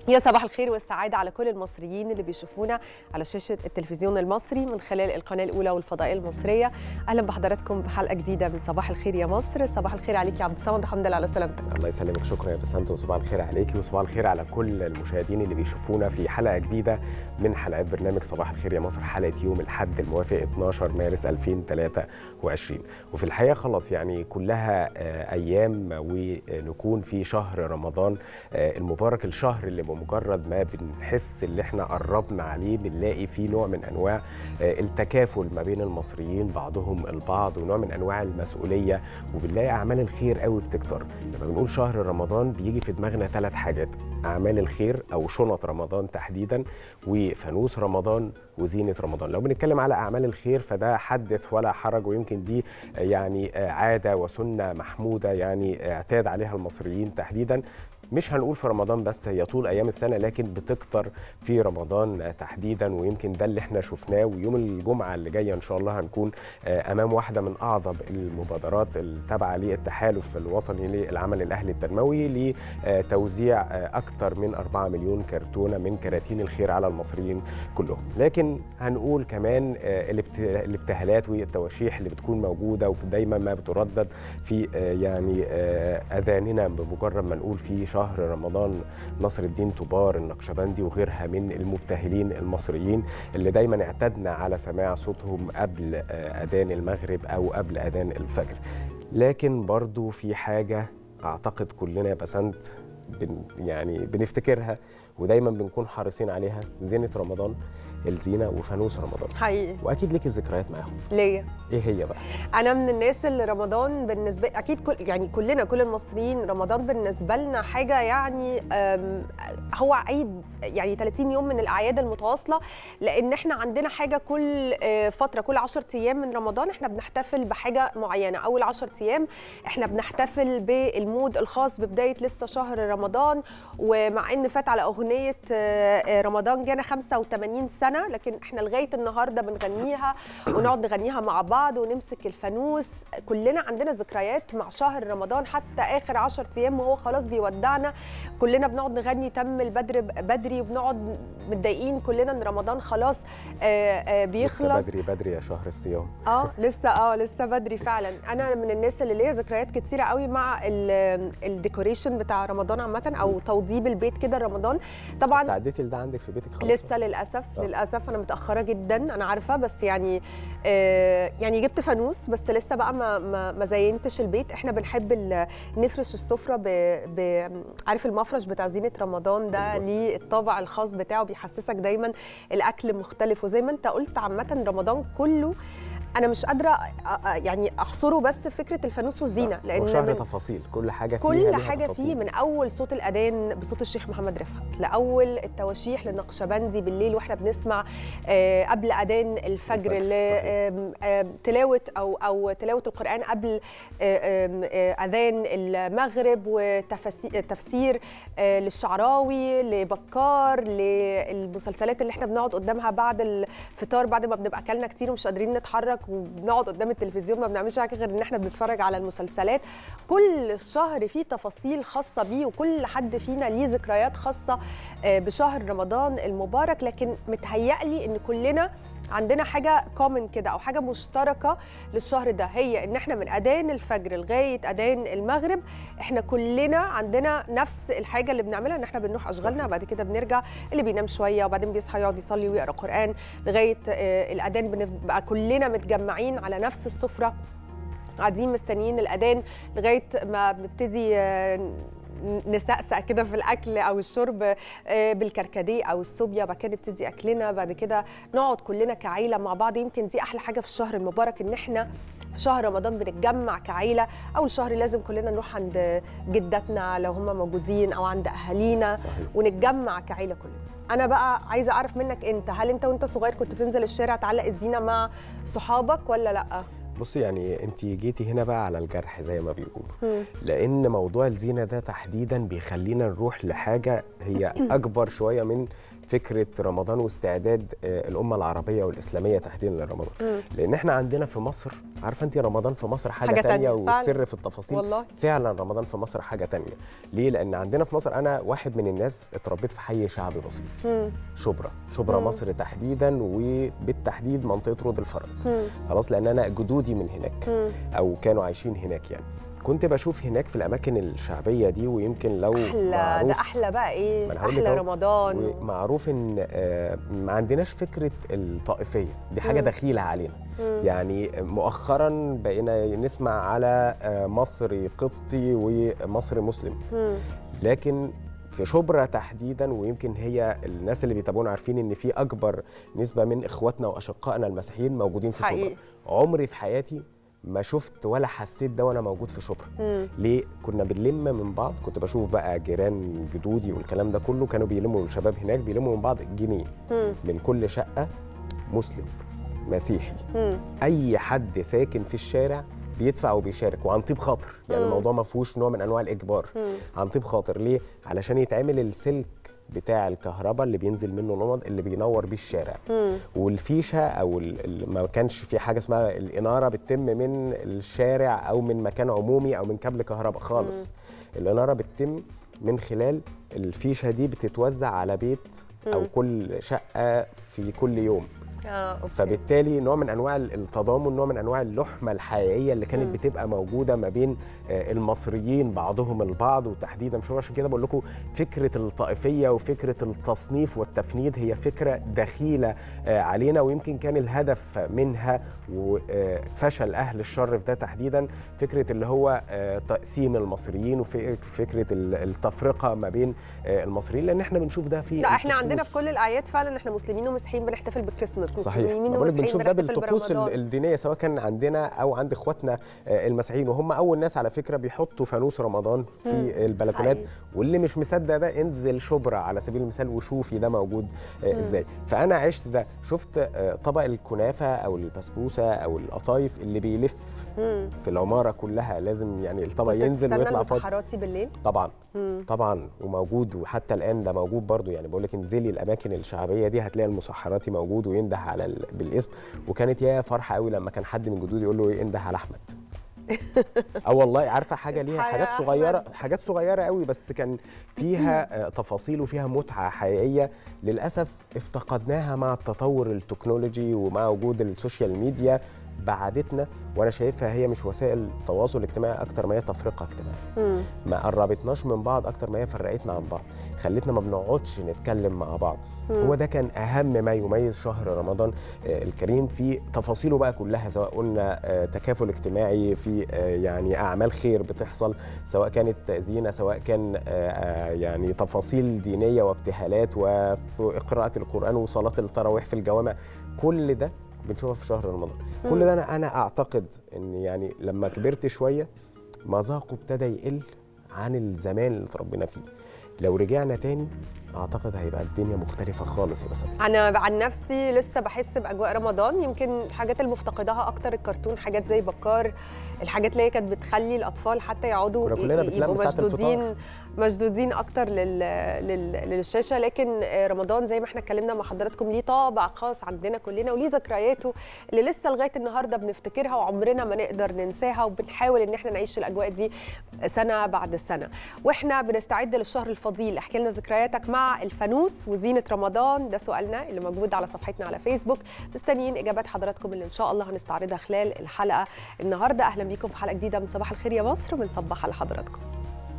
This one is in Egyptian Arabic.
يا صباح الخير والسعادة على كل المصريين اللي بيشوفونا على شاشة التلفزيون المصري من خلال القناة الأولى والفضائية المصرية أهلا بحضراتكم بحلقة جديدة من صباح الخير يا مصر صباح الخير عليك يا عبد الصمد الحمد لله على سلامتك الله يسلمك شكرا يا بسنت وصباح الخير عليكي وصباح الخير على كل المشاهدين اللي بيشوفونا في حلقة جديدة من حلقات برنامج صباح الخير يا مصر حلقة يوم الحد الموافق 12 مارس 2023 وفي الحقيقة خلاص يعني كلها أيام ونكون في شهر رمضان المبارك الشهر اللي بمجرد ما بنحس ان احنا قربنا عليه بنلاقي فيه نوع من انواع التكافل ما بين المصريين بعضهم البعض ونوع من انواع المسؤوليه وبنلاقي اعمال الخير قوي بتكتر لما بنقول شهر رمضان بيجي في دماغنا ثلاث حاجات اعمال الخير او شنط رمضان تحديدا وفانوس رمضان وزينه رمضان لو بنتكلم على اعمال الخير فده حدث ولا حرج ويمكن دي يعني عاده وسنه محموده يعني اعتاد عليها المصريين تحديدا مش هنقول في رمضان بس هي طول ايام السنه لكن بتكتر في رمضان تحديدا ويمكن ده اللي احنا شفناه ويوم الجمعه اللي جايه ان شاء الله هنكون امام واحده من اعظم المبادرات التابعه للتحالف الوطني للعمل الاهلي التنموي لتوزيع اكثر من 4 مليون كرتونه من كراتين الخير على المصريين كلهم لكن هنقول كمان الابتهالات والتواشيح اللي بتكون موجوده ودايما ما بتردد في يعني اذاننا بمجرد ما نقول في شهر شهر رمضان نصر الدين طبار النقشبندي وغيرها من المبتهلين المصريين اللي دايما اعتدنا على سماع صوتهم قبل اذان المغرب او قبل اذان الفجر لكن برضو في حاجه اعتقد كلنا يا بسنت بن يعني بنفتكرها ودايما بنكون حريصين عليها زينه رمضان الزينه وفانوس رمضان حقيقي واكيد ليكي ذكريات معاهم ليا ايه هي بقى انا من الناس اللي رمضان بالنسبه اكيد كل يعني كلنا كل المصريين رمضان بالنسبه لنا حاجه يعني هو عيد يعني 30 يوم من الاعياد المتواصله لان احنا عندنا حاجه كل فتره كل 10 ايام من رمضان احنا بنحتفل بحاجه معينه اول 10 ايام احنا بنحتفل بالمود الخاص ببدايه لسه شهر رمضان ومع ان فات على اغنيه رمضان جانا 85 سنه سنه لكن احنا لغايه النهارده بنغنيها ونقعد نغنيها مع بعض ونمسك الفانوس كلنا عندنا ذكريات مع شهر رمضان حتى اخر 10 ايام وهو خلاص بيودعنا كلنا بنقعد نغني تم البدر بدري وبنقعد متضايقين كلنا ان رمضان خلاص آآ آآ بيخلص لسه بدري بدري يا شهر الصيام اه لسه اه لسه بدري فعلا انا من الناس اللي ليا ذكريات كتيره قوي مع الديكوريشن بتاع رمضان عامه او توضيب البيت كده رمضان طبعا استعديتي لده عندك في بيتك خلاص لسه للاسف أوه. للاسف انا متاخره جدا انا عارفه بس يعني آه يعني جبت فانوس بس لسه بقى ما ما, ما زينتش البيت احنا بنحب نفرش السفره ب, ب عارف المفرش بتاع زينه رمضان ده ليه الطابع الخاص بتاعه بيحسسك دايما الاكل مختلف وزي ما انت قلت عامه رمضان كله انا مش قادره يعني احصره بس فكره الفانوس والزينه لان شهر من تفاصيل كل حاجه فيه كل حاجه تفاصيل. فيه من اول صوت الاذان بصوت الشيخ محمد رفعت لاول التواشيح للنقشبندي بالليل واحنا بنسمع قبل اذان الفجر تلاوه او او تلاوه القران قبل اذان المغرب وتفسير للشعراوي لبكار للمسلسلات اللي احنا بنقعد قدامها بعد الفطار بعد ما بنبقى اكلنا كتير ومش قادرين نتحرك وبنقعد قدام التلفزيون ما بنعملش حاجه غير ان احنا بنتفرج على المسلسلات كل شهر فيه تفاصيل خاصه بيه وكل حد فينا ليه ذكريات خاصه بشهر رمضان المبارك لكن متهيألي ان كلنا عندنا حاجه كومن كده او حاجه مشتركه للشهر ده هي ان احنا من اذان الفجر لغايه اذان المغرب احنا كلنا عندنا نفس الحاجه اللي بنعملها ان احنا بنروح اشغالنا وبعد كده بنرجع اللي بينام شويه وبعدين بيصحى يقعد يصلي ويقرا قران لغايه الاذان بنبقى كلنا متجمعين على نفس السفره قاعدين مستنيين الاذان لغايه ما بنبتدي نسقسق كده في الاكل او الشرب بالكركديه او الصوبيا بعد كده نبتدي اكلنا بعد كده نقعد كلنا كعيله مع بعض يمكن دي احلى حاجه في الشهر المبارك ان احنا في شهر رمضان بنتجمع كعيله اول شهر لازم كلنا نروح عند جداتنا لو هم موجودين او عند اهالينا صحيح. ونتجمع كعيله كلنا انا بقى عايزه اعرف منك انت هل انت وانت صغير كنت بتنزل الشارع تعلق الزينه مع صحابك ولا لا بصي يعني انت جيتي هنا بقى على الجرح زي ما بيقولوا مم. لان موضوع الزينه ده تحديدا بيخلينا نروح لحاجه هي اكبر شويه من فكره رمضان واستعداد آه، الامه العربيه والاسلاميه تحديدا لرمضان مم. لان احنا عندنا في مصر عارفه انت رمضان في مصر حاجه, حاجة تانية تانية، فعلا. والسر في التفاصيل والله فعلا رمضان في مصر حاجه تانية ليه لان عندنا في مصر انا واحد من الناس اتربيت في حي شعبي بسيط مم. شبرا شبرا مم. مصر تحديدا وبالتحديد منطقه رود الفرج مم. خلاص لان انا جدودي من هناك مم. او كانوا عايشين هناك يعني كنت بشوف هناك في الاماكن الشعبيه دي ويمكن لو احلى ده معروف احلى بقى ايه ما أنا هقول لك احلى أهو. رمضان و... ومعروف ان آه، ما عندناش فكره الطائفيه دي حاجه مم. دخيله علينا مم. يعني مؤخرا بقينا نسمع على آه، مصري قبطي ومصري مسلم مم. لكن في شبرا تحديدا ويمكن هي الناس اللي بيتابعونا عارفين ان في اكبر نسبه من اخواتنا واشقائنا المسيحيين موجودين في حقيقي. شبرا عمري في حياتي ما شفت ولا حسيت ده وانا موجود في شبرا مم. ليه كنا بنلم من بعض كنت بشوف بقى جيران جدودي والكلام ده كله كانوا بيلموا الشباب هناك بيلموا من بعض جنيه مم. من كل شقه مسلم مسيحي مم. اي حد ساكن في الشارع بيدفع وبيشارك وعن طيب خاطر يعني مم. الموضوع ما فيهوش نوع من انواع الاجبار مم. عن طيب خاطر ليه علشان يتعمل السلك بتاع الكهرباء اللي بينزل منه لمض اللي بينور بيه الشارع مم. والفيشه او ال- ال- ما كانش في حاجه اسمها الاناره بتتم من الشارع او من مكان عمومي او من كابل كهرباء خالص الاناره بتتم من خلال الفيشه دي بتتوزع على بيت او مم. كل شقه في كل يوم اه اوكي فبالتالي نوع من انواع التضامن نوع من انواع اللحمه الحقيقيه اللي كانت مم. بتبقى موجوده ما بين آه، المصريين بعضهم البعض وتحديدا مش عشان كده بقول لكم فكره الطائفيه وفكره التصنيف والتفنيد هي فكره دخيله آه، علينا ويمكن كان الهدف منها وفشل اهل الشر في ده تحديدا فكره اللي هو آه، تقسيم المصريين وفكره التفرقه ما بين آه، المصريين لان احنا بنشوف ده في لا احنا عندنا الطقوس. في كل الاعياد فعلا احنا مسلمين ومسيحيين بنحتفل بالكريسماس صحيح مسلمين ما بقولك ومسيحيين بنشوف ده بنحتفل بالطقوس ال- برمضان. الدينيه سواء كان عندنا او عند اخواتنا آه، المسيحيين وهم اول ناس على فكره بيحطوا فانوس رمضان مم. في البلكونات حقيقي. واللي مش مصدق ده انزل شبرا على سبيل المثال وشوفي ده موجود آه، مم. ازاي فانا عشت ده شفت آه، طبق الكنافه او البسبوسه او القطايف اللي بيلف مم. في العماره كلها لازم يعني الطبق كنت ينزل بتستنى ويطلع فاضي المسحراتي بالليل طبعا مم. طبعا وموجود وحتى الان ده موجود برضو يعني بقول لك انزلي الاماكن الشعبيه دي هتلاقي المسحراتي موجود وينده على ال... بالاسم وكانت يا فرحه قوي لما كان حد من جدودي يقول له ايه انده على احمد اه والله عارفه حاجه ليها اصحى يا حاجات أحمد. صغيره حاجات صغيره قوي بس كان فيها آه، تفاصيل وفيها متعه حقيقيه للاسف افتقدناها مع التطور التكنولوجي ومع وجود السوشيال ميديا بعدتنا وانا شايفها هي مش وسائل تواصل اجتماعي اكتر ما هي تفرقه اجتماعيه مم. ما قربتناش من بعض اكتر ما هي فرقتنا عن بعض خلتنا ما بنقعدش نتكلم مع بعض مم. هو ده كان اهم ما يميز شهر رمضان آه، الكريم في تفاصيله بقى كلها سواء قلنا آه، تكافل اجتماعي في آه، يعني اعمال خير بتحصل سواء كانت زينه سواء كان آه، آه، يعني تفاصيل دينيه وابتهالات وقراءه القران وصلاه التراويح في الجوامع كل ده بنشوفها في شهر رمضان كل مم. ده انا انا اعتقد ان يعني لما كبرت شويه مذاقه ابتدى يقل عن الزمان اللي اتربينا فيه لو رجعنا تاني اعتقد هيبقى الدنيا مختلفه خالص يا بسام انا عن نفسي لسه بحس باجواء رمضان يمكن الحاجات اللي مفتقداها اكتر الكرتون حاجات زي بكار الحاجات اللي هي كانت بتخلي الاطفال حتى يقعدوا كنا كلنا ي- بنتلم يبقوا ساعة مشدودين الفطار. مشدودين اكتر لل... لل... للشاشه لكن آه، رمضان زي ما احنا اتكلمنا مع حضراتكم ليه طابع خاص عندنا كلنا وليه ذكرياته اللي لسه لغايه النهارده بنفتكرها وعمرنا ما نقدر ننساها وبنحاول ان احنا نعيش الاجواء دي سنه بعد سنه واحنا بنستعد للشهر الفضيل احكي لنا ذكرياتك مع الفانوس وزينه رمضان ده سؤالنا اللي موجود على صفحتنا على فيسبوك مستنيين اجابات حضراتكم اللي ان شاء الله هنستعرضها خلال الحلقه النهارده اهلا بيكم في حلقه جديده من صباح الخير يا مصر وبنصبح على حضراتكم